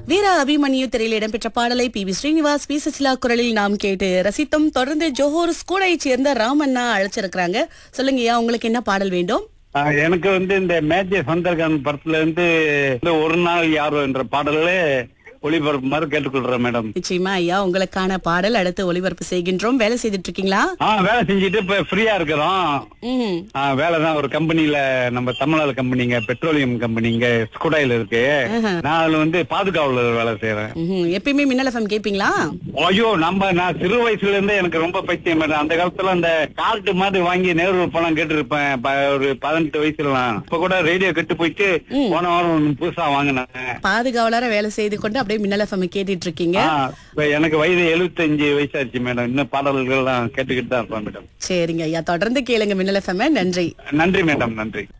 வீர அபிமன்யு திரையில் இடம்பெற்ற பாடலை P V Srinivas P Susheela குரலில் நாம் கேட்டு ரசித்தோம் தொடர்ந்து ஜோஹர் ஸ்கூலை சேர்ந்த ராமண்ணா அழைச்சிருக்கிறாங்க சொல்லுங்கய்யா உங்களுக்கு என்ன பாடல் வேண்டும் ஆ, எனக்கு வந்து இந்த மேஜர் சந்தர்கான் படத்துல இருந்து இந்த ஒரு நாள் யாரோ என்ற பாடல்களே ஒளிபரப்புமாறு கேட்டுக்கொள்றேன் மேடம் நிச்சயமா ஐயா உங்களுக்கான பாடல் அடுத்து ஒளிபரப்பு செய்கின்றோம் வேலை செய்துட்டு இருக்கீங்களா ஆ வேலை செஞ்சுட்டு இப்ப ஃப்ரீயா இருக்கிறோம் ம் ஆ, வேலை தான் ஒரு கம்பெனில நம்ம தமிழ்நாடு கம்பெனிங்க பெட்ரோலியம் கம்பெனிங்க ஸ்குடாயில இருக்கு நான் அதுல வந்து பாதுகாவலர் வேலை செய்யறேன் ம்ஹும். எப்பயுமே மின்னல் எஃப்எம் கேப்பீங்களா ஐயோ நம்ம நான் சிறு வயசுல இருந்தே எனக்கு ரொம்ப பைத்தியம் மேடம் அந்த காலத்துல அந்த கார்டு மாதிரி வாங்கி நேரு பணம் கேட்டிருப்பேன் ப- ஒரு பதினெட்டு வயசுலாம் இப்ப கூட ரேடியோ கெட்டு போயிட்டு போன வாரம் ஒண்ணு புதுசா வாங்கினேன் பாதுகாவலர வேலை செய்து கொண்டு அப்படியே மின்னல் எஃப்எம் கேட்டுட்டு இருக்கீங்க ஆ, இப்ப எனக்கு வயது 75 வயசாச்சு மேடம் இன்னும் பாடல்கள் எல்லாம் கேட்டுக்கிட்டு தான் இருப்பேன் மேடம் சரிங்க ஐயா தொடர்ந்து கேளுங்க மின்னல் எஃப்எம் நன்றி நன்றி மேடம் நன்றி